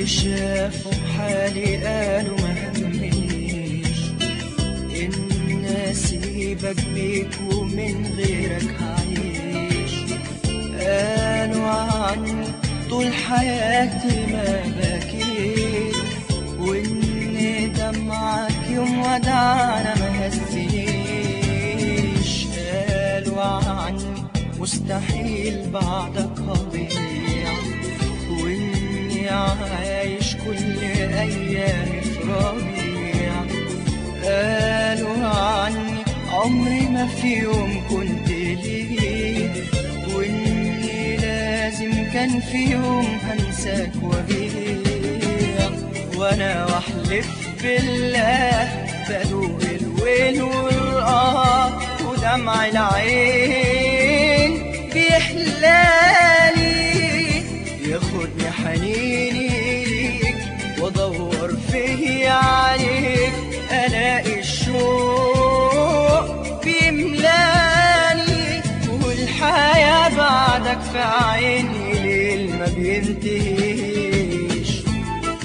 اللي شافوا حالي قالوا ما همنيش إن أسيبك بيك ومن غيرك هعيش قالوا عني طول حياتي ما بكيت وإن دمعك يوم ودعنا ما هزنيش قالوا عني مستحيل بعدك هضيع وإني عايش كل أيامي في ربيع قالوا عني عمري ما في يوم كنت ليك وإني لازم كان في يوم هنساك وبيع وأنا وأحلف بالله بدوق الويل والآه ودمع العين بيحلالي ياخدني حنيني ليك وادور فيه عليك الاقي الشوق بيملاني والحياة بعدك في عيني ليل ما بينتهيش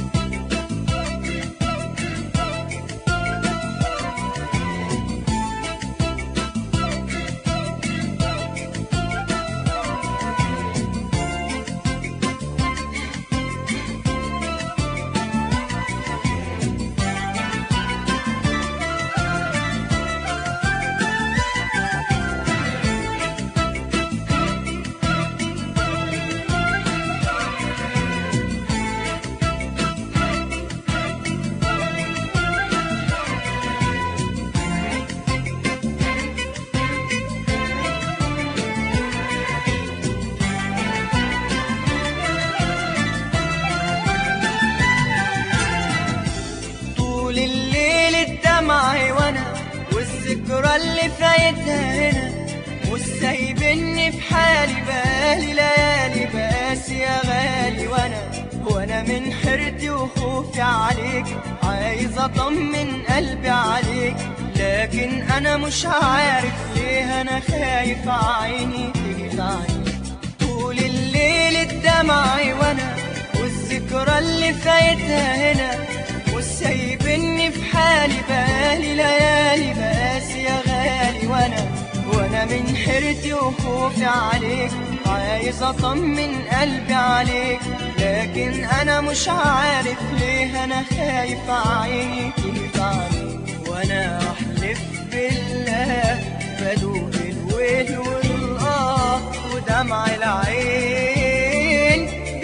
طول الليل الدمع وانا والذكرى اللي فايتها هنا مش سايبني في حالي بالي ليالي بقاسي يا غالي وانا وانا من حيرتي وخوفي عليك عايز اطمن قلبي عليك لكن انا مش عارف ليه انا خايف عيني تيجي في عيني طول الليل الدمع وانا والذكرى اللي فايتها هنا وسايبني في حالي بالي ليالي بقاسي يا غالي وانا وانا من حيرتي وخوفي عليك عايز اطمن قلبي عليك لكن انا مش عارف ليه انا خايف عيني تيجي عليك وانا احلف بالله بدوق الويل والاه ودمع العين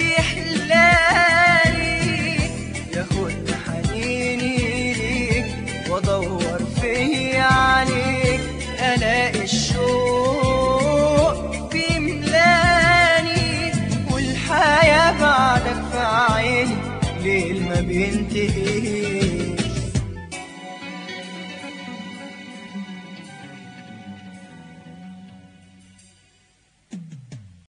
بيحلالي ياخد حنيني ليك وادور فيه عليك الاقي الشوق بيملاني والحياة بعدك في عيني ليل ما بينتهيش